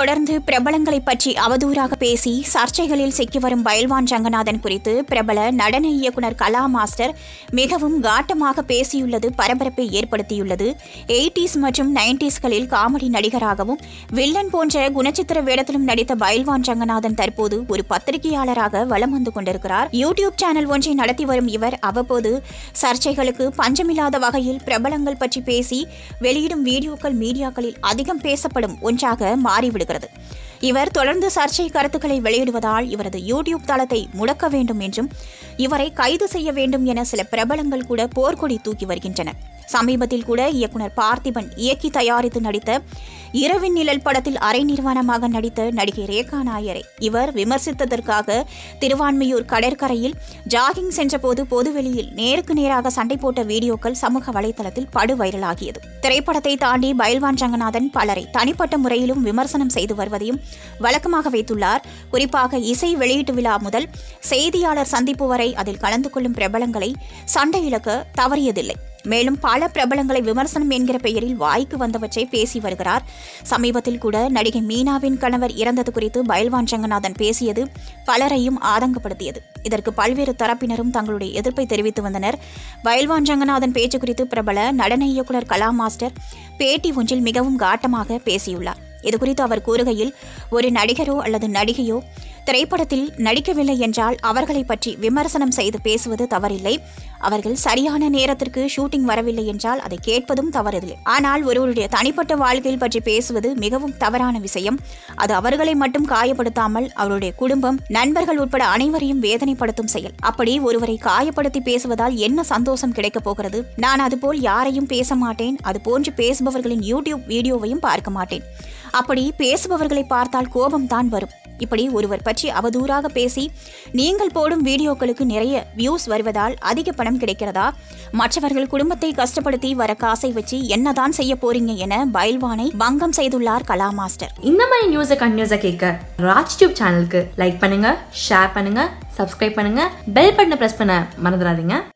தொடர்ந்து பிரபலங்களை பற்றி அவதூறாக பேசி சர்ச்சைகளில் சிக்கி வரும் பயில்வான் ரங்கநாதன் குறித்து பிரபல நடன இயக்குனர் கலா மாஸ்டர் மிகவும் காட்டமாக பேசியுள்ளது பரபரப்பை ஏற்படுத்தியுள்ளது எயிட்டிஸ் மற்றும் நைன்டிஸ்களில் காமெடி நடிகராகவும் வில்லன் போன்ற குணச்சித்திர வேடத்திலும் நடித்த பயில்வான் ரங்கநாதன் தற்போது ஒரு பத்திரிகையாளராக வலம் வந்து கொண்டிருக்கிறார் யூடியூப் சேனல் ஒன்றை நடத்தி வரும் இவர் அவ்வப்போது சர்ச்சைகளுக்கு பஞ்சமில்லாத வகையில் பிரபலங்கள் பற்றி பேசி வெளியிடும் வீடியோக்கள் மீடியாக்களில் அதிகம் பேசப்படும் ஒன்றாக மாறிவிடுகிறது இவர் தொடர்ந்து சர்ச்சை கருத்துக்களை வெளியிடுவதால் இவரது யூடியூப் தளத்தை முடக்க வேண்டும் என்றும் இவரை கைது செய்ய வேண்டும் என சில பிரபலங்கள் கூட போர்க்கொடி தூக்கி வருகின்றனர் சமீபத்தில் கூட இயக்குனர் பார்த்திபன் இயக்கி தயாரித்து நடித்த இரவின் நிழல் படத்தில் அரை நிர்வாணமாக நடித்த நடிகை ரேகா நாயரை இவர் விமர்சித்ததற்காக திருவான்மையூர் கடற்கரையில் ஜாகிங் சென்றபோது பொதுவெளியில் நேருக்கு நேராக சண்டை போட்ட வீடியோக்கள் சமூக வலைதளத்தில் படு வைரலாகியது திரைப்படத்தை தாண்டி பயில்வான் ரங்கநாதன் பலரை தனிப்பட்ட முறையிலும் விமர்சனம் செய்து வருவதையும் வழக்கமாக வைத்துள்ளார் குறிப்பாக இசை வெளியீட்டு விழா முதல் செய்தியாளர் சந்திப்பு வரை அதில் கலந்து கொள்ளும் பிரபலங்களை சண்டை இழக்க தவறியதில்லை மேலும் பல பிரபலங்களை விமர்சனம் என்கிற பெயரில் வாய்க்கு வந்தவற்றை பேசி வருகிறார் சமீபத்தில் கூட நடிகை மீனாவின் கணவர் இறந்தது குறித்து பயில்வான் ரங்கநாதன் பேசியது பலரையும் ஆதங்கப்படுத்தியது இதற்கு பல்வேறு தரப்பினரும் தங்களுடைய எதிர்ப்பை தெரிவித்து வந்தனர் பயில்வான் ரங்கநாதன் பேச்சு குறித்து பிரபல நடன இயக்குனர் கலா மாஸ்டர் பேட்டி ஒன்றில் மிகவும் காட்டமாக பேசியுள்ளார் இதுகுறித்து அவர் கூறுகையில் ஒரு நடிகரோ அல்லது நடிகையோ திரைப்படத்தில் நடிக்கவில்லை என்றால் அவர்களை பற்றி விமர்சனம் செய்து பேசுவது தவறில்லை அவர்கள் சரியான நேரத்திற்கு ஷூட்டிங் வரவில்லை என்றால் அதை கேட்பதும் தவறில்லை ஆனால் ஒருவருடைய தனிப்பட்ட வாழ்க்கையில் பற்றி பேசுவது மிகவும் தவறான விஷயம் அது அவர்களை மட்டும் காயப்படுத்தாமல் அவருடைய குடும்பம் நண்பர்கள் உட்பட அனைவரையும் வேதனைப்படுத்தும் செயல் அப்படி ஒருவரை காயப்படுத்தி பேசுவதால் என்ன சந்தோஷம் கிடைக்கப் போகிறது நான் அதுபோல் யாரையும் பேச மாட்டேன் அது போன்று பேசுபவர்களின் யூடியூப் வீடியோவையும் பார்க்க மாட்டேன் அப்படி பேசுபவர்களை பார்த்தால் கோபம் தான் வரும் இப்படி ஒருவர் பற்றி அவதூறாக பேசி நீங்கள் போடும் வீடியோக்களுக்கு நிறைய வியூஸ் வருவதால் அதிக பணம் கிடைக்கிறதா மற்றவர்கள் குடும்பத்தை கஷ்டப்படுத்தி வர காசை வச்சு என்னதான் செய்ய போறீங்க என பயில்வானை பங்கம் செய்துள்ளார் கலா மாஸ்டர் இந்த மாதிரி நியூஸை கண்டினியூஸாக கேட்க ராஜ் டியூப் சேனலுக்கு லைக் பண்ணுங்க ஷேர் பண்ணுங்க சப்ஸ்கிரைப் பண்ணுங்க பெல் பட்டனை ப்ரெஸ் பண்ண மறந்துடாதீங்க